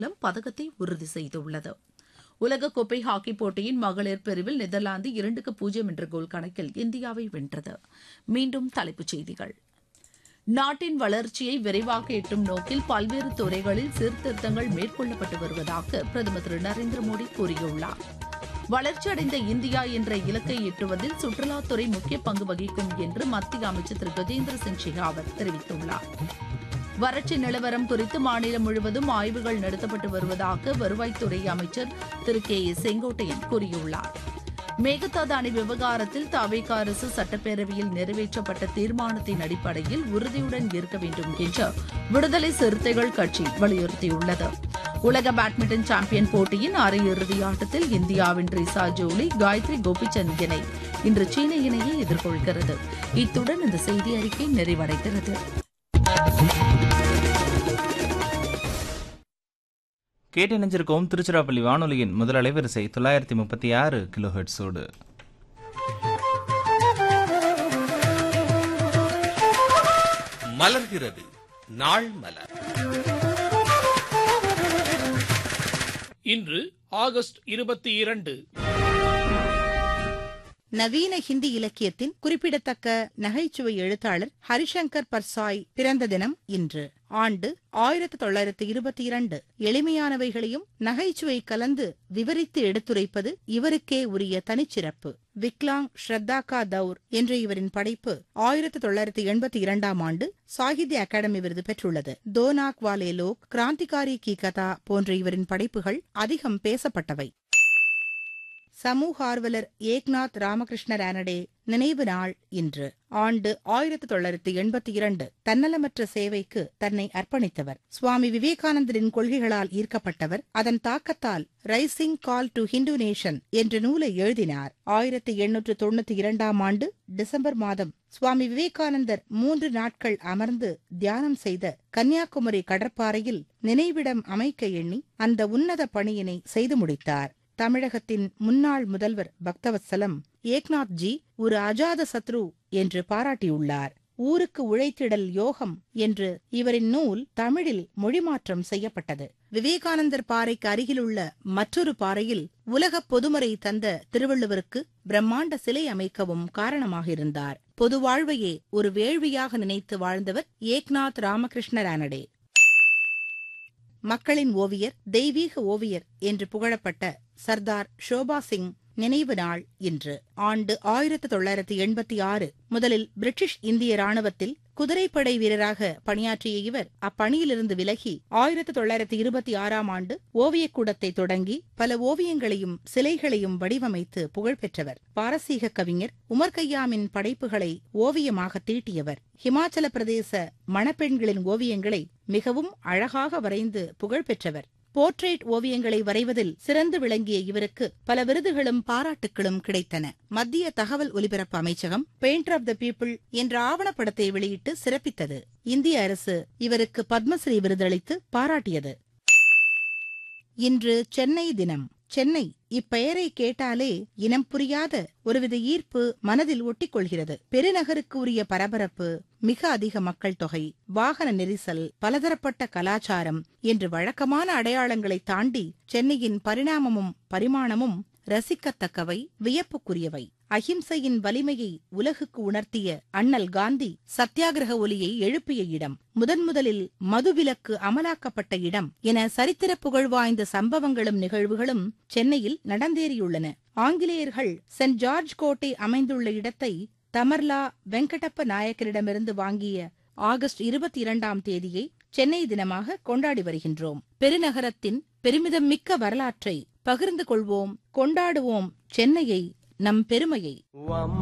மூலம் பதக்கத்தை உறுதி செய்துள்ளது உலகக்கோப்பை ஹாக்கி போட்டியின் மகளிர் பிரிவில் நெதர்லாந்து இரண்டுக்கு பூஜ்ஜியம் என்ற கோல் கணக்கில் இந்தியாவை வென்றது மீண்டும் தலைப்புச் செய்திகள் நாட்டின் வளர்ச்சியை விரைவாக எட்டும் நோக்கில் பல்வேறு துறைகளில் சீர்திருத்தங்கள் மேற்கொள்ளப்பட்டு வருவதாக பிரதமர் திரு நரேந்திர மோடி கூறியுள்ளார் வளர்ச்சியடைந்த இந்தியா என்ற இலக்கை எட்டுவதில் சுற்றுலாத்துறை முக்கிய பங்கு வகிக்கும் என்று மத்திய அமைச்சர் திரு கஜேந்திர சிங் ஷெகாவத் தெரிவித்துள்ளார் வறட்சி நிலவரம் குறித்து மாநிலம் முழுவதும் ஆய்வுகள் நடத்தப்பட்டு வருவதாக வருவாய்த்துறை அமைச்சர் திரு கே ஏ செங்கோட்டையன் கூறியுள்ளார் மேகதாது அணை விவகாரத்தில் தவேக அரசு சட்டப்பேரவையில் நிறைவேற்றப்பட்ட தீர்மானத்தின் அடிப்படையில் உறுதியுடன் இருக்க வேண்டும் என்று விடுதலை சிறுத்தைகள் கட்சி வலியுறுத்தியுள்ளது உலக பேட்மிண்டன் சாம்பியன் போட்டியின் அரையிறுதி ஆட்டத்தில் இந்தியாவின் ரிசா ஜோலி காயத்ரி கோபிச்சந்த் இணை இன்று சீன இணையை எதிர்கொள்கிறது இத்துடன் இந்த செய்தி அறிக்கை நிறைவடைகிறது கேட்டு இணைஞ்சிருக்கோம் திருச்சிராப்பள்ளி வானொலியின் முதல் அலைவரிசை தொள்ளாயிரத்தி முப்பத்தி ஆறு கிலோ ஹெட்ஸோடு மலர்கிறது நாள் மலர் இன்று ஆகஸ்ட் இருபத்தி இரண்டு நவீன ஹிந்தி இலக்கியத்தின் குறிப்பிடத்தக்க நகைச்சுவை எழுத்தாளர் ஹரிசங்கர் பர்சாய் பிறந்த தினம் இன்று ஆண்டு ஆயிரத்தி தொள்ளாயிரத்தி இருபத்தி இரண்டு எளிமையானவைகளையும் நகைச்சுவை கலந்து விவரித்து எடுத்துரைப்பது இவருக்கே உரிய தனிச்சிறப்பு விக்லாங் ஸ்ரத்தா கா தௌர் என்ற இவரின் படைப்பு ஆயிரத்தி தொள்ளாயிரத்தி எண்பத்தி இரண்டாம் ஆண்டு சாகித்ய அகாடமி விருது பெற்றுள்ளது தோனாக் வாலே லோக் கிராந்திகாரி கி கதா போன்ற இவரின் படைப்புகள் அதிகம் பேசப்பட்டவை சமூக ஆர்வலர் ஏக்நாத் ராமகிருஷ்ண ரானடே நினைவு நாள் இன்று ஆண்டு ஆயிரத்தி தொள்ளாயிரத்தி எண்பத்தி இரண்டு தன்னலமற்ற சேவைக்கு தன்னை அர்ப்பணித்தவர் சுவாமி விவேகானந்தரின் கொள்கைகளால் ஈர்க்கப்பட்டவர் அதன் தாக்கத்தால் rising call to Hindu nation என்ற நூலை எழுதினார் ஆயிரத்தி எண்ணூற்று தொண்ணூத்தி இரண்டாம் ஆண்டு டிசம்பர் மாதம் சுவாமி விவேகானந்தர் மூன்று நாட்கள் அமர்ந்து தியானம் செய்த கன்னியாகுமரி கடற்பாறையில் நினைவிடம் அமைக்க எண்ணி அந்த உன்னத பணியினை செய்து முடித்தார் தமிழகத்தின் முன்னாள் முதல்வர் பக்தவத்சலம் ஏக்நாத் ஜி ஒரு அஜாத சத்ரு என்று பாராட்டியுள்ளார் ஊருக்கு உழைத்திடல் யோகம் என்று இவரின் நூல் தமிழில் மொழிமாற்றம் செய்யப்பட்டது விவேகானந்தர் பாறைக்கு அருகிலுள்ள மற்றொரு பாறையில் உலக பொதுமறை தந்த திருவள்ளுவருக்கு பிரம்மாண்ட சிலை அமைக்கவும் காரணமாக இருந்தார் பொது வாழ்வையே ஒரு வேள்வியாக நினைத்து வாழ்ந்தவர் ஏக்நாத் ராமகிருஷ்ண ரானடே மக்களின் ஓவியர் தெய்வீக ஓவியர் என்று புகழப்பட்ட சர்தார் ஷோபா சிங் நினைவு நாள் இன்று ஆண்டு ஆயிரத்தி தொள்ளாயிரத்தி எண்பத்தி ஆறு முதலில் பிரிட்டிஷ் இந்திய ராணுவத்தில் குதிரைப்படை வீரராக பணியாற்றிய இவர் அப்பணியிலிருந்து விலகி ஆயிரத்தி தொள்ளாயிரத்தி இருபத்தி ஆறாம் ஆண்டு ஓவியக்கூடத்தை தொடங்கி பல ஓவியங்களையும் சிலைகளையும் வடிவமைத்து புகழ்பெற்றவர் பாரசீக கவிஞர் உமர் கய்யாமின் படைப்புகளை ஓவியமாக தீட்டியவர் ஹிமாச்சல பிரதேச மணப்பெண்களின் ஓவியங்களை மிகவும் அழகாக வரைந்து புகழ்பெற்றவர் போர்ட்ரேட் ஓவியங்களை வரைவதில் சிறந்து விளங்கிய இவருக்கு பல விருதுகளும் பாராட்டுகளும் கிடைத்தன மத்திய தகவல் ஒலிபரப்பு அமைச்சகம் பெயிண்டர் ஆஃப் த பீப்புள் என்ற ஆவணப்படத்தை வெளியிட்டு சிறப்பித்தது இந்திய அரசு இவருக்கு பத்மஸ்ரீ விருதளித்து பாராட்டியது இன்று சென்னை தினம் சென்னை இப்பெயரை கேட்டாலே இனம் புரியாத ஒருவித ஈர்ப்பு மனதில் ஒட்டிக்கொள்கிறது பெருநகருக்கு உரிய பரபரப்பு மிக அதிக மக்கள் தொகை வாகன நெரிசல் பலதரப்பட்ட கலாச்சாரம் என்று வழக்கமான அடையாளங்களை தாண்டி சென்னையின் பரிணாமமும் பரிமாணமும் ரசிக்கத்தக்கவை வியப்புக்குரியவை அஹிம்சையின் வலிமையை உலகுக்கு உணர்த்திய அண்ணல் காந்தி சத்தியாகிரக ஒலியை எழுப்பிய இடம் முதன் முதலில் மதுவிலக்கு அமலாக்கப்பட்ட இடம் என சரித்திர புகழ் வாய்ந்த சம்பவங்களும் நிகழ்வுகளும் சென்னையில் நடந்தேறியுள்ளன ஆங்கிலேயர்கள் சென்ட் ஜார்ஜ் கோட்டை அமைந்துள்ள இடத்தை தமர்லா வெங்கடப்ப நாயக்கரிடமிருந்து வாங்கிய ஆகஸ்ட் இருபத்தி இரண்டாம் தேதியை சென்னை தினமாக கொண்டாடி வருகின்றோம் பெருநகரத்தின் பெருமிதம் மிக்க வரலாற்றை பகிர்ந்து கொள்வோம் கொண்டாடுவோம் சென்னையை நம் பெருமையை